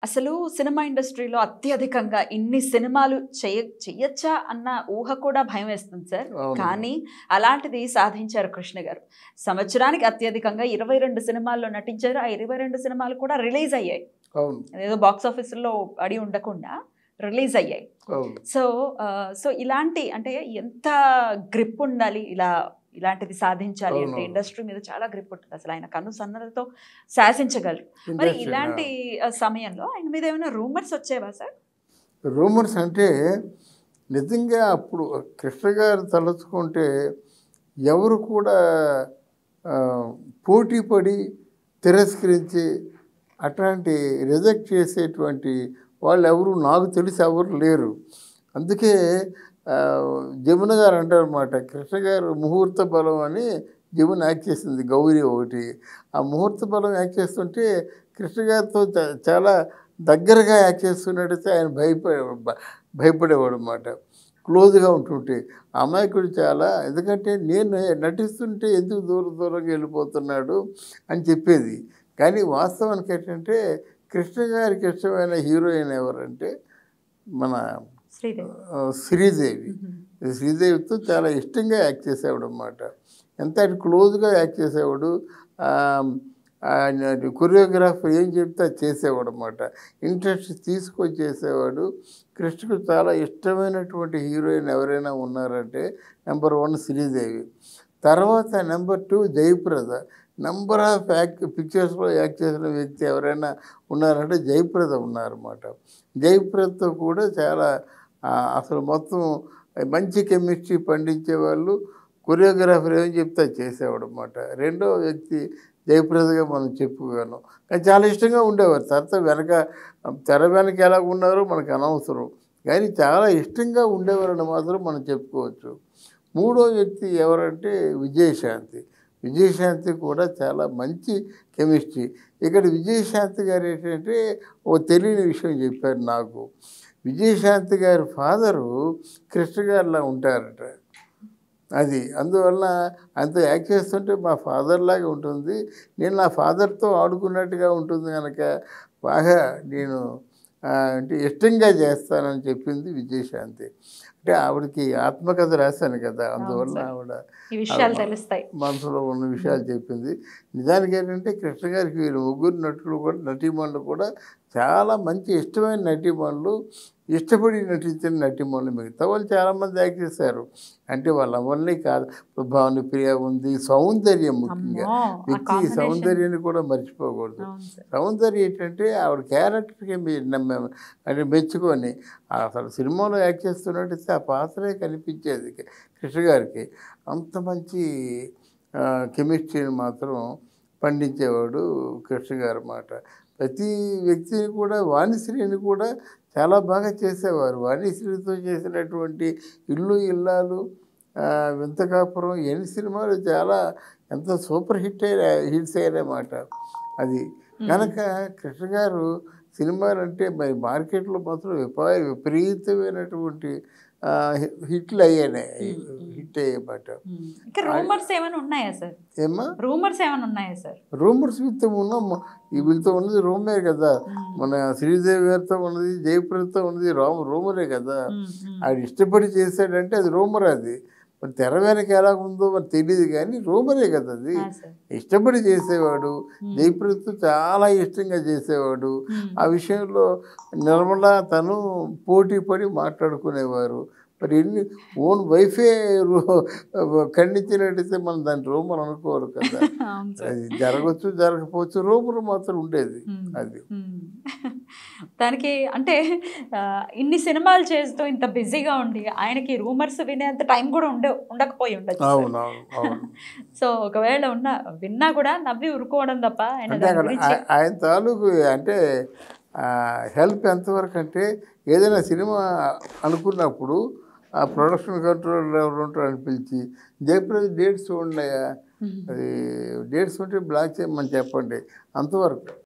అసలు సినిమా ఇండస్ట్రీలో అత్యధికంగా ఇన్ని సినిమాలు చేయ చెయ్యొచ్చా అన్న ఊహ కూడా భయం వేస్తుంది సార్ అవును. కానీ అలాంటిది సాధించారు కృష్ణ గారు సంవత్సరానికి అత్యధికంగా ఇరవై రెండు సినిమాల్లో నటించారు ఆ ఇరవై రెండు సినిమాలు కూడా రిలీజ్ అయ్యాయి అవును అదేదో బాక్స్ ఆఫీసులో అడి ఉండకుండా రిలీజ్ అయ్యాయి అవును సో ఆ, సో ఇలాంటి అంటే ఎంత గ్రిప్ ఉండాలి ఇలా ఇలాంటిది సాధించాలి అంటే అవును. ఇండస్ట్రీ మీద చాలా గ్రిప్ ఉంటుంది అసలు ఆయన కన్ను సన్నలతో శాసించగలరు మరి Industry, ఇలాంటి ఆ, సమయంలో ఆయన మీద ఏమైనా రూమర్స్ వచ్చేవా సార్ రూమర్స్ అంటే నిజంగా అప్పుడు కృష్ణ గారు తలుచుకుంటే ఎవరు కూడా ఆ, పోటీ పడి తిరస్కరించి అట్లాంటి రిజెక్ట్ చేసేటువంటి వాళ్ళు ఎవరు నాకు తెలిసి ఎవరు లేరు అందుకే ఆ, జమున గారు అంటారన్నమాట కృష్ణ గారు ముహూర్త బలం అని జమున యాక్ట్ చేసింది గౌరీ ఒకటి ఆ ముహూర్త బలం యాక్ట్ చేస్తుంటే కృష్ణ గారితో చా- చాలా దగ్గరగా యాక్ట్ చేస్తున్నట్టయితే ఆయన భయపడే భయపడేవాడు అనమాట క్లోజ్గా ఉంటుంటే ఆ అమాయకుడు చాలా ఎందుకంటే నేను నటిస్తుంటే ఎందుకు దూరం దూరంగా వెళ్ళిపోతున్నాడు అని చెప్పేది కానీ వాస్తవానికి ఏంటంటే కృష్ణ గారికి ఇష్టమైన హీరోయిన్ ఎవరంటే మన శ్రీదేవి ఆ, శ్రీదేవి శ్రీదేవితో చాలా ఇష్టంగా యాక్ట్ చేసేవాడు అనమాట ఎంత క్లోజ్గా యాక్ట్ చేసేవాడు ఆ, ఆయన కొరియోగ్రాఫర్ ఏం చెప్తే అది చేసేవాడు అనమాట ఇంట్రెస్ట్ తీసుకొని చేసేవాడు కృష్ణకు చాలా ఇష్టమైనటువంటి హీరోయిన్ ఎవరైనా ఉన్నారంటే నెంబర్ వన్ శ్రీదేవి తర్వాత number two Jayaprada number of act పిక్చర్స్లో యాక్ట్ చేసిన వ్యక్తి ఎవరైనా ఉన్నారంటే జయప్రద ఉన్నారన్నమాట జయప్రదతో కూడా చాలా ఆ, అసలు మొత్తం మంచి కెమిస్ట్రీ పండించే వాళ్ళు కొరియోగ్రాఫర్ ఏం చెప్తే అది చేసేవాడు అనమాట రెండో వ్యక్తి జయప్రదగా మనం చెప్పుకోగలం కానీ చాలా ఇష్టంగా ఉండేవారు తర్వాత వెనక తెర వెనక ఎలా ఉన్నారో మనకు అనవసరం కానీ చాలా ఇష్టంగా ఉండేవారని మాత్రం మనం చెప్పుకోవచ్చు మూడో వ్యక్తి ఎవరంటే విజయశాంతి విజయశాంతి కూడా చాలా మంచి కెమిస్ట్రీ ఇక్కడ విజయశాంతి గారు ఏంటంటే ఓ తెలియని విషయం చెప్పారు నాకు విజయశాంతి గారి ఫాదరు కృష్ణ గారిలా ఉంటారట అది అందువల్ల అంత యాక్ట్ చేస్తుంటే మా ఫాదర్ లాగా ఉంటుంది నేను నా ఫాదర్తో ఆడుకున్నట్టుగా ఉంటుంది కనుక బాగా నేను ఆ, అంటే ఇష్టంగా చేస్తానని చెప్పింది విజయశాంతి అంటే ఆవిడకి ఆత్మకథ రాశాను కదా అందువల్ల సార్. ఆవిడ ఈ విషయాలు అవును. తెలుస్తాయి మనసులో ఉన్న విషయాలు చెప్పింది నిజానికి ఏంటంటే కృష్ణ గారికి వీళ్ళు ముగ్గురు నటులు కూడా నటీమణులు కూడా చాలా మంచి ఇష్టమైన నటీమణులు ఇష్టపడి నటించిన నటీమణులు మిగతా వాళ్ళు చాలామంది యాక్ట్ చేశారు అంటే వాళ్ళ వల్లే కాదు ఇప్పుడు భావన ప్రియ ఉంది సౌందర్యం ముఖ్యంగా అమ్మో, ఆ వ్యక్తి combination. సౌందర్యాన్ని కూడా మర్చిపోకూడదు అవును సార్. సౌందర్యం ఏంటంటే ఆవిడ క్యారెక్టర్కి మీరు నమ్మే అంటే మెచ్చుకొని అసలు సినిమాలో యాక్ట్ చేస్తున్నట్టయితే ఆ పాత్రే కనిపించేది కృష్ణ గారికి అంత మంచి కెమిస్ట్రీని మాత్రం పండించేవాడు కృష్ణ గారు మాట ప్రతి వ్యక్తిని కూడా వాణిశ్రీని కూడా చాలా బాగా చేసేవారు వాణిశ్రీతో చేసినటువంటి ఇల్లు ఇల్లాలు ఆ, వింతకాపురం ఎన్ని సినిమాలు చాలా ఎంత సూపర్ హిట్ అయిన హిట్స్ అయినమాట అది కనుక కృష్ణ గారు సినిమాలు అంటే మరి మార్కెట్లో మాత్రం విపా విపరీతమైనటువంటి ఆ, హి- హిట్లు అయ్యాయి హిట్ అయ్యేమాట ఉమ్. ఇంకా రూమర్స్ ఏమైనా ఉన్నాయా సార్ ఏమ్మా రూమర్స్ ఏమైనా ఉన్నాయా సార్ రూమర్స్ వీళ్ళతో ఉన్నాం ఈ వీళ్ళతో ఉన్నది రూమే కదా మన శ్రీదేవి గారితో ఉన్నది జయప్రదతో ఉన్నది రామ్ రూమరే కదా ఉమ్, ఉమ్. ఆడు ఇష్టపడి చేశాడంటే అది రూమర్ అది మరి తెర వెనక ఎలా ఉందో మరి తెలియదు కానీ రూమరే కదా అది ఆ, సార్. ఇష్టపడి చేసేవాడు జయప్రదతో చాలా ఇష్టంగా చేసేవాడు ఉమ్. ఆ విషయంలో నిర్మల తను పోటీ పడి మాట్లాడుకునేవారు మరి ఎన్ని ఓన్ వైఫే రూ- ఖండించినట్టయితే మనం దాన్ని రూమర్ అనుకోరు కదా అవును సార్. అది జరగచ్చు జరగకపోవచ్చు రూమర్ మాత్రం ఉండేది ఉమ్. అది ఉమ్. దానికి అంటే ఆ, ఇన్ని సినిమాలు చేస్తూ ఇంత బిజీగా ఉండి ఆయనకి రూమర్స్ వినేంత టైం కూడా ఉండే ఉండకపోయి ఉండొచ్చు సార్. అవును అవును అవును సో ఒకవేళ ఉన్న విన్నా కూడా నవ్వి ఉరుకోవడం తప్ప ఆయన అంటే దాని అక్కడ గురించి ఆ- ఆయన తాలూకు అంటే హెల్ప్ ఎంతవరకు అంటే ఏదైనా సినిమా అనుకున్నప్పుడు ఆ ప్రొడక్షన్ కంట్రోల్ ఎవరు ఉంటారని పిలిచి జయప్రద డేట్స్ ఉన్నాయా ఉమ్. అది డేట్స్ ఉంటే బ్లాక్ చేయమని చెప్పండి అంతవరకు